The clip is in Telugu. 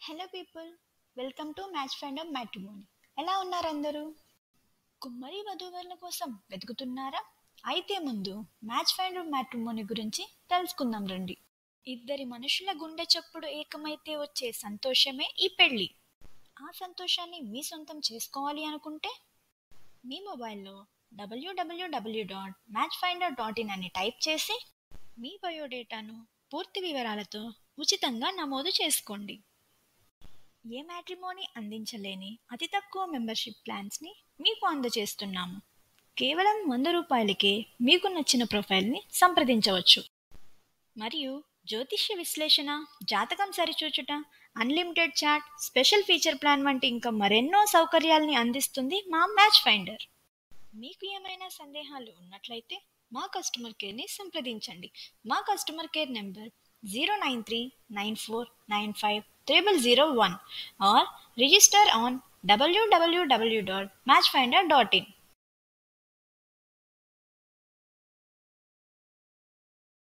hello people welcome to match finder matrimony ఎలా ఉన్నారు అందరూ కుమ్మరి వధూవరుల కోసం వెతుకుతున్నారా అయితే ముందు మ్యాచ్ ఫైండర్ మ్యాట్రిమోని గురించి తెలుసుకుందాం రండి ఇద్దరి మనుషుల గుండె చప్పుడు ఏకమైతే వచ్చే సంతోషమే ఈ పెళ్ళి ఆ సంతోషాన్ని మీ సొంతం చేసుకోవాలి అనుకుంటే మీ మొబైల్లో W W W dot match finder dot in అని టైప్ చేసి మీ బయోడేటాను పూర్తి వివరాలతో ఉచితంగా నమోదు చేసుకోండి ఏ మ్యాట్రిమోని అందించలేని అతి తక్కువ మెంబర్షిప్ ప్లాన్స్ని మీకు అందజేస్తున్నాము కేవలం వంద రూపాయలకే మీకు నచ్చిన ప్రొఫైల్ని సంప్రదించవచ్చు మరియు జ్యోతిష్య విశ్లేషణ జాతకం సరిచూచుట unlimited chat special feature plan వంటి ఇంకా మరెన్నో సౌకర్యాల్ని అందిస్తుంది మా మ్యాచ్ ఫైండర్ మీకు ఏమైనా సందేహాలు ఉన్నట్లయితే మా కస్టమర్ కేర్ని సంప్రదించండి మా customer care number zero nine three nine four nine five triple zero one or register on W W W dot match finder dot in